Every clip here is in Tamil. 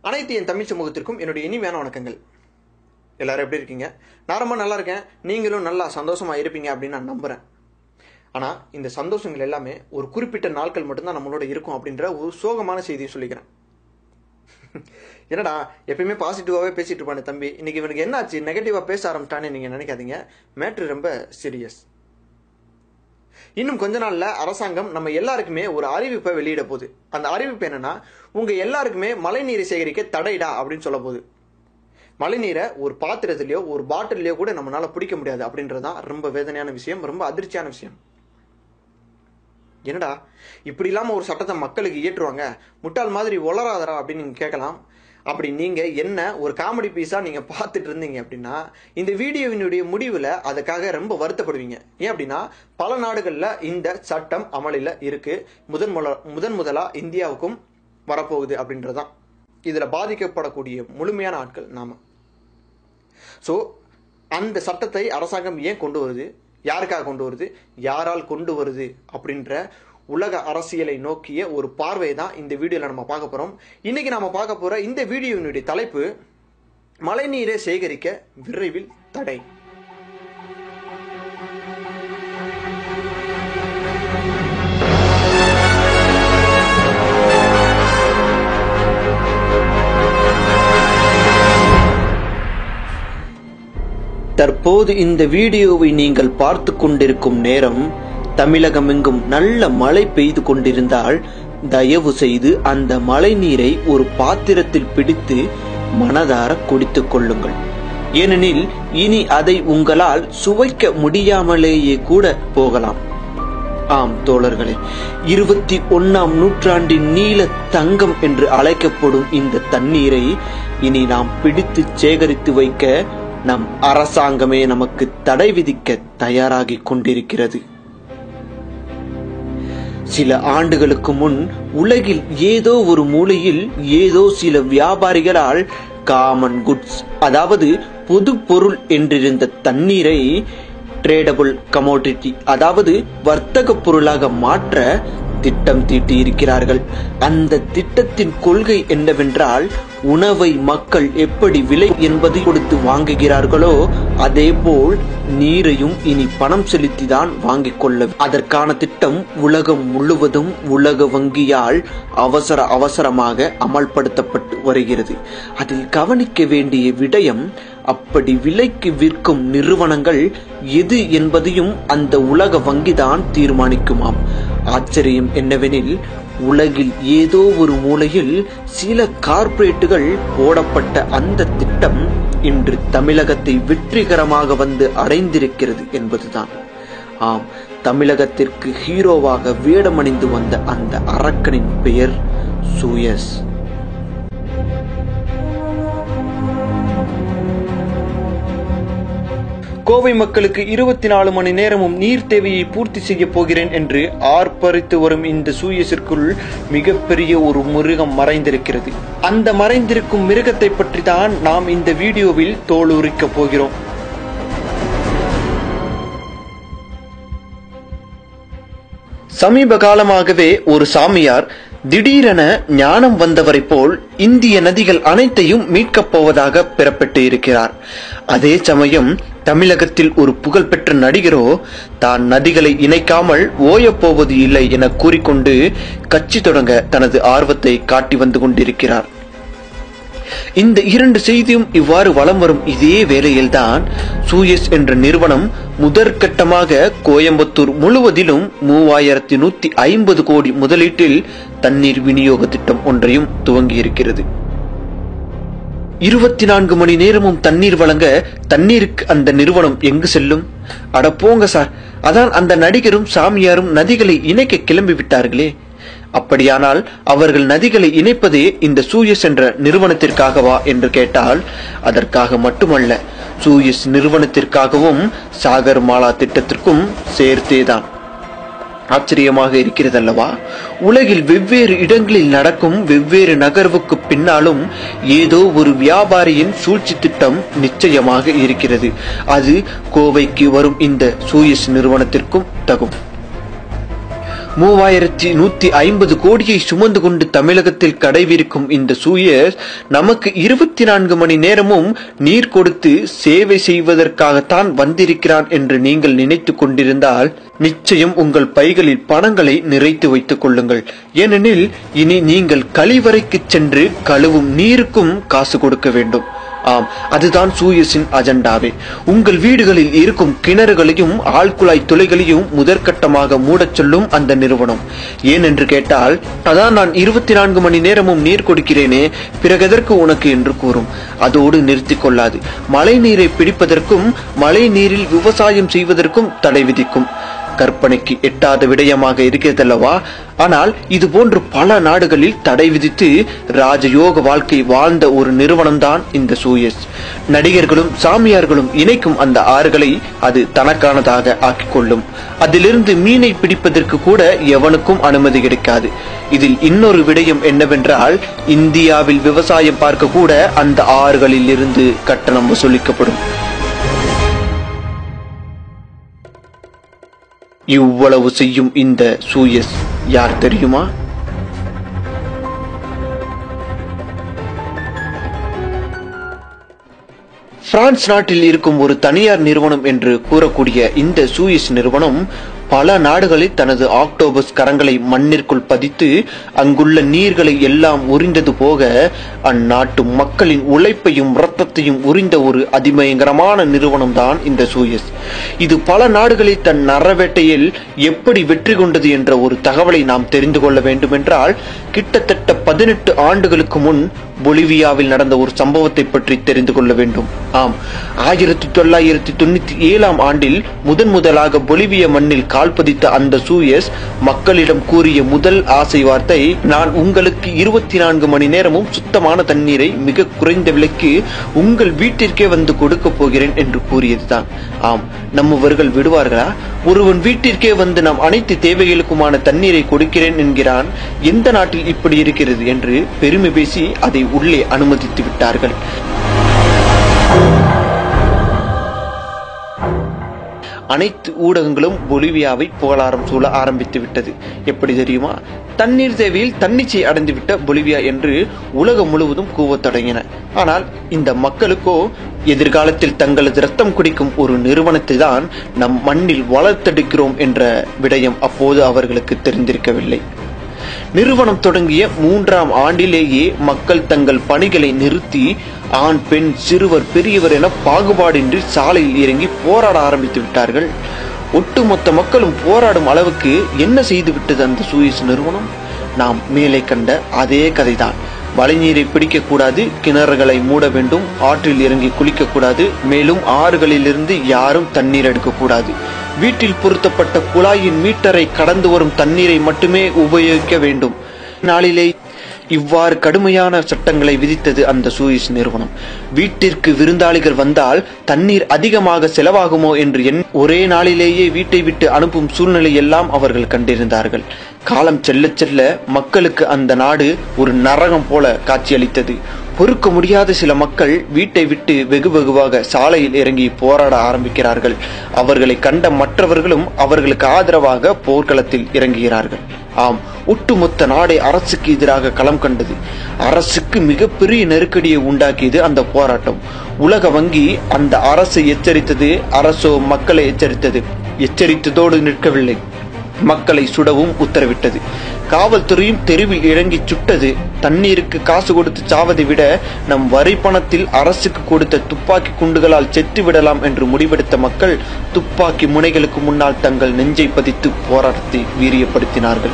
அனைத்து என் தமிழ் சமூகத்திற்கும் என்னுடைய இனிமையான வணக்கங்கள் எல்லாரும் எப்படி இருக்கீங்க நான் ரொம்ப நல்லா இருக்கேன் நீங்களும் நல்லா சந்தோஷமா இருப்பீங்க அப்படின்னு நான் நம்புறேன் ஆனால் இந்த சந்தோஷங்கள் எல்லாமே ஒரு குறிப்பிட்ட நாட்கள் மட்டும்தான் நம்மளோட இருக்கும் அப்படின்ற ஒரு சோகமான செய்தியை சொல்லிக்கிறேன் என்னடா எப்பயுமே பாசிட்டிவாகவே பேசிட்டு இருப்பானே தம்பி இன்னைக்கு இவனுக்கு என்னாச்சு நெகட்டிவாக பேச ஆரம்பிச்சிட்டான்னு நீங்கள் நினைக்காதீங்க மேட்ரு ரொம்ப சீரியஸ் இன்னும் கொஞ்ச நாள்ல அரசாங்கம் நம்ம எல்லாருக்குமே ஒரு அறிவிப்பை வெளியிட போகுது அந்த அறிவிப்பு என்னன்னா உங்க எல்லாருக்குமே மழைநீரை சேகரிக்க தடைடா அப்படின்னு சொல்ல போகுது மழைநீரை ஒரு பாத்திரத்திலயோ ஒரு பாட்டிலையோ கூட நம்மளால பிடிக்க முடியாது அப்படின்றதுதான் ரொம்ப வேதனையான விஷயம் ரொம்ப அதிர்ச்சியான விஷயம் என்னடா இப்படி இல்லாம ஒரு சட்டத்தை மக்களுக்கு இயற்றுவாங்க முட்டாள் மாதிரி ஒளராதரா அப்படின்னு நீங்க கேட்கலாம் அப்படி நீங்க என்ன ஒரு காமெடி பீஸா நீங்க பார்த்துட்டு இருந்தீங்க அப்படின்னா இந்த வீடியோவினுடைய முடிவுல அதுக்காக ரொம்ப வருத்தப்படுவீங்க ஏன் அப்படின்னா பல நாடுகள்ல இந்த சட்டம் அமலில் இருக்கு முதன் முல முதன் முதலா இந்தியாவுக்கும் வரப்போகுது அப்படின்றதுதான் இதுல பாதிக்கப்படக்கூடிய முழுமையான ஆட்கள் நாம ஸோ அந்த சட்டத்தை அரசாங்கம் ஏன் கொண்டு வருது யாருக்காக கொண்டு வருது யாரால் கொண்டு வருது அப்படின்ற உலக அரசியலை நோக்கிய ஒரு பார்வை தான் இந்த வீடியோவில் நம்ம பார்க்க போகிறோம் இன்னைக்கு நாம பார்க்க போகிற இந்த வீடியோவினுடைய தலைப்பு மழைநீரை சேகரிக்க விரைவில் தடை தற்போது இந்த வீடியோவை நீங்கள் பார்த்து கொண்டிருக்கும் நேரம் தமிழகமெங்கும் நல்ல மழை பெய்து கொண்டிருந்தால் தயவு செய்து அந்த மழை நீரை ஒரு பாத்திரத்தில் பிடித்து மனதார குடித்துக் கொள்ளுங்கள் ஏனெனில் இனி அதை உங்களால் சுவைக்க முடியாமலேயே கூட போகலாம் ஆம் தோழர்களே இருபத்தி ஒன்னாம் நூற்றாண்டின் நீல தங்கம் என்று அழைக்கப்படும் இந்த தண்ணீரை இனி நாம் பிடித்து சேகரித்து வைக்க நம் அரசாங்கமே நமக்கு தடை விதிக்க தயாராகிக் கொண்டிருக்கிறது சில ஆண்டுகளுக்கு முன் உலகில் ஏதோ ஒரு மூலையில் ஏதோ சில வியாபாரிகளால் காமன் குட்ஸ் அதாவது பொது பொருள் என்றிருந்த தண்ணீரை ட்ரேடபிள் கமோடிட்டி அதாவது வர்த்தக பொருளாக மாற்ற திட்டம் தீட்டி இருக்கிறார்கள் அந்த திட்டத்தின் கொள்கை என்னவென்றால் உணவை மக்கள் எப்படி விலை என்பதை கொடுத்து வாங்குகிறார்களோ அதே போல் நீரையும் இனி பணம் செலுத்திதான் வாங்கிக் கொள்ள அதற்கான திட்டம் உலகம் முழுவதும் உலக வங்கியால் அவசர அவசரமாக அமல்படுத்தப்பட்டு வருகிறது அதில் கவனிக்க வேண்டிய விடயம் அப்படி விலைக்கு விற்கும் நிறுவனங்கள் எது என்பதையும் அந்த உலக வங்கிதான் தீர்மானிக்குமாம் ஆச்சரியம் என்னவெனில் உலகில் ஏதோ ஒரு மூலையில் சில கார்ப்பரேட்டுகள் போடப்பட்ட அந்த திட்டம் இன்று தமிழகத்தை வெற்றிகரமாக வந்து அடைந்திருக்கிறது என்பதுதான் ஆம் தமிழகத்திற்கு ஹீரோவாக வேடமணிந்து வந்த அந்த அரக்கனின் பெயர் சூயஸ் கோவை மக்களுக்கு இருபத்தி நாலு மணி நேரமும் நீர் தேவையை பூர்த்தி செய்ய போகிறேன் என்று ஆர்ப்பரித்து வரும் இந்த சூயஸிற்குள் மிகப்பெரிய ஒரு மிருகம் மறைந்திருக்கிறது அந்த மறைந்திருக்கும் மிருகத்தை பற்றி தான் நாம் இந்த வீடியோவில் தோலுரிக்க போகிறோம் சமீப காலமாகவே ஒரு சாமியார் திடீரென ஞானம் வந்தவரை போல் இந்திய நதிகள் அனைத்தையும் மீட்கப் போவதாக பெறப்பட்டு இருக்கிறார் அதே சமயம் தமிழகத்தில் ஒரு புகழ்பெற்ற நடிகரோ தான் நதிகளை இணைக்காமல் ஓயப்போவது இல்லை என கூறிக்கொண்டு கட்சி தொடங்க தனது ஆர்வத்தை காட்டி வந்து கொண்டிருக்கிறார் இந்த இரண்டு செய்தியும் இவ்வாறு வலம் வரும் இதே வேளையில்தான் சூயஸ் என்ற நிறுவனம் முதற்கட்டமாக கோயம்புத்தூர் முழுவதிலும் மூவாயிரத்தி நூத்தி ஐம்பது கோடி முதலீட்டில் தண்ணீர் விநியோக திட்டம் ஒன்றையும் துவங்கியிருக்கிறது இருபத்தி நான்கு மணி நேரமும் தண்ணீர் வழங்க தண்ணீருக்கு அந்த நிறுவனம் எங்கு செல்லும் அட போங்க சார் அதான் அந்த நடிகரும் சாமியாரும் நதிகளை இணைக்க கிளம்பி விட்டார்களே அப்படியானால் அவர்கள் நதிகளை இணைப்பதே இந்த சூயஸ் என்ற நிறுவனத்திற்காகவா என்று கேட்டால் அதற்காக மட்டுமல்ல சூயஸ் நிறுவனத்திற்காகவும் சாகர் மாலா திட்டத்திற்கும் சேர்த்தேதான் ஆச்சரியமாக இருக்கிறதல்லவா உலகில் வெவ்வேறு இடங்களில் நடக்கும் வெவ்வேறு நகர்வுக்கு பின்னாலும் ஏதோ ஒரு வியாபாரியின் சூழ்ச்சி திட்டம் நிச்சயமாக இருக்கிறது அது கோவைக்கு வரும் இந்த சூயஸ் நிறுவனத்திற்கும் தகும் மூவாயிரத்தி நூத்தி ஐம்பது கோடியை சுமந்து கொண்டு தமிழகத்தில் கடைவிரிக்கும் இந்த சூயஸ் நமக்கு இருபத்தி நான்கு மணி நேரமும் நீர் கொடுத்து சேவை செய்வதற்காகத்தான் வந்திருக்கிறான் என்று நீங்கள் நினைத்து கொண்டிருந்தால் நிச்சயம் உங்கள் பைகளில் பணங்களை நிறைத்து வைத்துக் கொள்ளுங்கள் ஏனெனில் இனி நீங்கள் கழிவறைக்கு சென்று கழுவும் நீருக்கும் காசு கொடுக்க வேண்டும் ஆம் அதுதான் சூயஸின் அஜெண்டாவே உங்கள் வீடுகளில் இருக்கும் கிணறுகளையும் ஆழ்குழாய் துளைகளையும் முதற்கட்டமாக மூடச் சொல்லும் அந்த நிறுவனம் ஏனென்று கேட்டால் அதான் நான் இருபத்தி நான்கு மணி நேரமும் நீர் கொடுக்கிறேனே பிறகெதற்கு உனக்கு என்று கூறும் அதோடு நிறுத்திக் கொள்ளாது மழை நீரை பிடிப்பதற்கும் மழை நீரில் விவசாயம் செய்வதற்கும் தடை விதிக்கும் கற்பனைக்கு எட்டாத விடயமாக இருக்கிறதல்லவா ஆனால் இது போன்று பல நாடுகளில் தடை விதித்து ராஜயோக வாழ்க்கை வாழ்ந்த ஒரு நிறுவனம்தான் இந்த சூயஸ் நடிகர்களும் சாமியார்களும் இணைக்கும் அந்த ஆறுகளை அது தனக்கானதாக ஆக்கிக் கொள்ளும் அதிலிருந்து மீனை பிடிப்பதற்கு கூட எவனுக்கும் அனுமதி கிடைக்காது இதில் இன்னொரு விடயம் என்னவென்றால் இந்தியாவில் விவசாயம் பார்க்க கூட அந்த ஆறுகளில் இருந்து கட்டணம் வசூலிக்கப்படும் இவ்வளவு செய்யும் இந்த சூயஸ் யார் தெரியுமா பிரான்ஸ் நாட்டில் இருக்கும் ஒரு தனியார் நிறுவனம் என்று கூறக்கூடிய இந்த சூயிஸ் நிறுவனம் பல நாடுகளில் தனது ஆக்டோபஸ் கரங்களை மண்ணிற்குள் பதித்து அங்குள்ள நீர்களை எல்லாம் உறிந்தது போக அந்நாட்டு மக்களின் உழைப்பையும் இரத்தத்தையும் உறிந்த ஒரு அதிபயங்கரமான நிறுவனம் தான் இந்த சூயஸ் இது பல நாடுகளில் தன் நரவேட்டையில் எப்படி வெற்றி கொண்டது என்ற ஒரு தகவலை நாம் தெரிந்து கொள்ள வேண்டுமென்றால் கிட்டத்தட்ட பதினெட்டு ஆண்டுகளுக்கு முன் பொலிவியாவில் நடந்த ஒரு சம்பவத்தை பற்றி தெரிந்து கொள்ள வேண்டும் ஆம் ஆயிரத்தி தொள்ளாயிரத்தி தொண்ணூத்தி ஏழாம் ஆண்டில் முதன் முதலாக பொலிவிய மண்ணில் கால் பதித்த அந்த சூயஸ் மக்களிடம் கூறிய முதல் ஆசை வார்த்தை நான் உங்களுக்கு இருபத்தி நான்கு மணி நேரமும் சுத்தமான தண்ணீரை மிக குறைந்த விலைக்கு உங்கள் வீட்டிற்கே வந்து கொடுக்க போகிறேன் என்று கூறியதுதான் ஆம் நம்மவர்கள் விடுவார்களா ஒருவன் வீட்டிற்கே வந்து நாம் அனைத்து தேவைகளுக்குமான தண்ணீரை கொடுக்கிறேன் என்கிறான் எந்த நாட்டில் இப்படி இருக்கிறது என்று பெருமை பேசி அதை உள்ளே அனுமதித்து விட்டார்கள் அனைத்து ஊடகங்களும் பொலிவியாவை புகழாரம் சூழ ஆரம்பித்து விட்டது எப்படி தெரியுமா தண்ணீர் தேவையில் தன்னிச்சை அடைந்து விட்ட பொலிவியா என்று உலகம் முழுவதும் கூவத் தொடங்கின ஆனால் இந்த மக்களுக்கோ எதிர்காலத்தில் தங்களது ரத்தம் குடிக்கும் ஒரு நிறுவனத்தை தான் நம் மண்ணில் வளர்த்தெடுக்கிறோம் என்ற விடயம் அப்போது அவர்களுக்கு தெரிந்திருக்கவில்லை நிறுவனம் தொடங்கிய மூன்றாம் ஆண்டிலேயே மக்கள் தங்கள் பணிகளை நிறுத்தி ஆண் பெண் சிறுவர் பெரியவர் என பாகுபாடின்றி சாலையில் இறங்கி போராட ஆரம்பித்து விட்டார்கள் ஒட்டுமொத்த மக்களும் போராடும் அளவுக்கு என்ன செய்து விட்டது அந்த சூயிஸ் நிறுவனம் நாம் மேலே கண்ட அதே கதைதான் மழைநீரை பிடிக்கக்கூடாது கிணறுகளை மூட வேண்டும் ஆற்றில் இறங்கி குளிக்கக்கூடாது மேலும் ஆறுகளிலிருந்து யாரும் தண்ணீர் எடுக்கக்கூடாது வீட்டில் பொருத்தப்பட்ட குழாயின் மீட்டரை கடந்து வரும் தண்ணீரை மட்டுமே உபயோகிக்க வேண்டும் நாளிலே இவ்வாறு கடுமையான சட்டங்களை விதித்தது அந்த சூயிஸ் நிறுவனம் வீட்டிற்கு விருந்தாளிகள் வந்தால் தண்ணீர் அதிகமாக செலவாகுமோ என்று எண் ஒரே நாளிலேயே வீட்டை விட்டு அனுப்பும் சூழ்நிலை எல்லாம் அவர்கள் கண்டிருந்தார்கள் காலம் செல்ல செல்ல மக்களுக்கு அந்த நாடு ஒரு நரகம் போல காட்சியளித்தது பொறுக்க முடியாத சில மக்கள் வீட்டை விட்டு வெகு வெகுவாக சாலையில் இறங்கி போராட ஆரம்பிக்கிறார்கள் அவர்களை கண்ட மற்றவர்களும் அவர்களுக்கு ஆதரவாக போர்க்களத்தில் இறங்குகிறார்கள் ஆம் ஒட்டுமொத்த நாடே அரசுக்கு எதிராக களம் கண்டது அரசுக்கு மிகப்பெரிய நெருக்கடியை உண்டாக்கியது அந்த போராட்டம் உலக வங்கி அந்த அரசை எச்சரித்தது அரசோ மக்களை எச்சரித்தது எச்சரித்ததோடு நிற்கவில்லை மக்களை சுடவும் உத்தரவிட்டது காவல்துறையும் தெருவில் இறங்கி சுட்டது தண்ணீருக்கு காசு கொடுத்து சாவதை விட நம் வரி பணத்தில் அரசுக்கு கொடுத்த துப்பாக்கி குண்டுகளால் செத்து விடலாம் என்று முடிவெடுத்த மக்கள் துப்பாக்கி முனைகளுக்கு முன்னால் தங்கள் நெஞ்சை பதித்து போராட்டத்தை வீரியப்படுத்தினார்கள்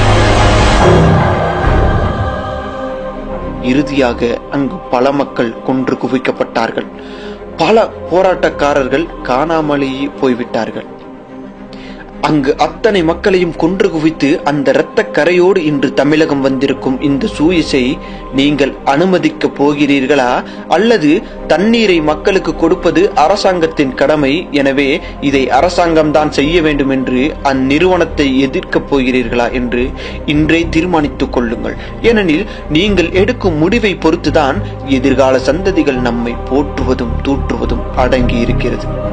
இறுதியாக அங்கு பல மக்கள் கொன்று குவிக்கப்பட்டார்கள் பல போராட்டக்காரர்கள் காணாமலேயே போய்விட்டார்கள் அங்கு அத்தனை மக்களையும் கொன்று குவித்து அந்த இரத்த கரையோடு இன்று தமிழகம் வந்திருக்கும் இந்த சூயிசை நீங்கள் அனுமதிக்க போகிறீர்களா அல்லது தண்ணீரை மக்களுக்கு கொடுப்பது அரசாங்கத்தின் கடமை எனவே இதை அரசாங்கம்தான் செய்ய வேண்டும் என்று அந்நிறுவனத்தை எதிர்க்கப் போகிறீர்களா என்று இன்றே தீர்மானித்துக் கொள்ளுங்கள் ஏனெனில் நீங்கள் எடுக்கும் முடிவை பொறுத்துதான் எதிர்கால சந்ததிகள் நம்மை போற்றுவதும் தூற்றுவதும் அடங்கி இருக்கிறது